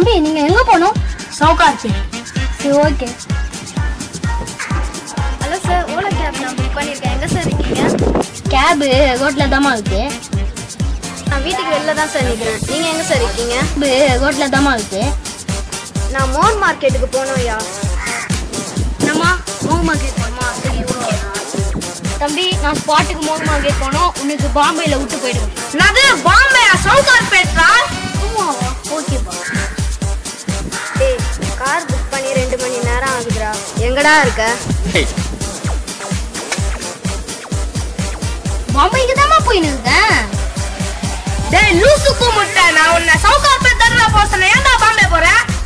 தம்பி நீங்க எங்க போகணும் சவுகார்பேட் சரி okay hello sir Ola cab நான் புக் பண்ணியிருக்கேன் எங்கே சார் இருக்கீங்க கேபு ரோட்ல தாம்மா இருக்கு நான் வீட்டுக்கு வெளில தான் சார் நிற்கிறேன் நீங்கள் எங்கே சார் இருக்கீங்க கேபு ரோட்ல தாம்மா இருக்கு நான் மோர் மார்க்கெட்டுக்கு போகணும்யா என்னம்மா மோக மார்க்கெட் போகணுமா சரி ஓகே தம்பி நான் ஸ்பாட்டுக்கு மோக மார்க்கெட் போனோம் உனக்கு பாம்பேல விட்டு போயிடுவேன் என்னது பாம்பே சவுகார்பேட்ரா ஆமாவா ஓகேப்பா டேய் கார் புக் பண்ணி ரெண்டு மணி நேரம் ஆகுதுடா எங்கடா இருக்க பாம்பேக்கு தாம்மா போயின்னு இருக்கேன் டேய் லூசுக்கு முட்டை நான் உன்னை சவுகார்பேட் தானே போக சொன்னேன் ஏன்டா பாம்பே போற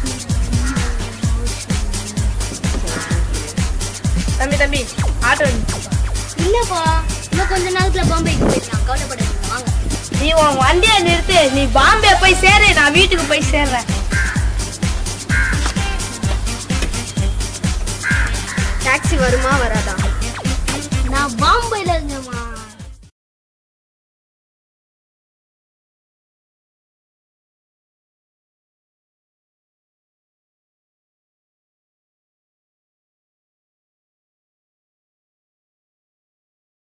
தம்பி தம்பி ஆட்டோ இல்லப்பா இன்னும் கொஞ்ச நேரத்துல பாம்பேக்கு போயிடலாம் கவலைப்படாதீங்க வாங்க நீ உன் வண்டியை நிறுத்து நீ பாம்பே போய் சேரு நான் வீட்டுக்கு போய் சேர்றேன் டாக்ஸி வருமா வராதா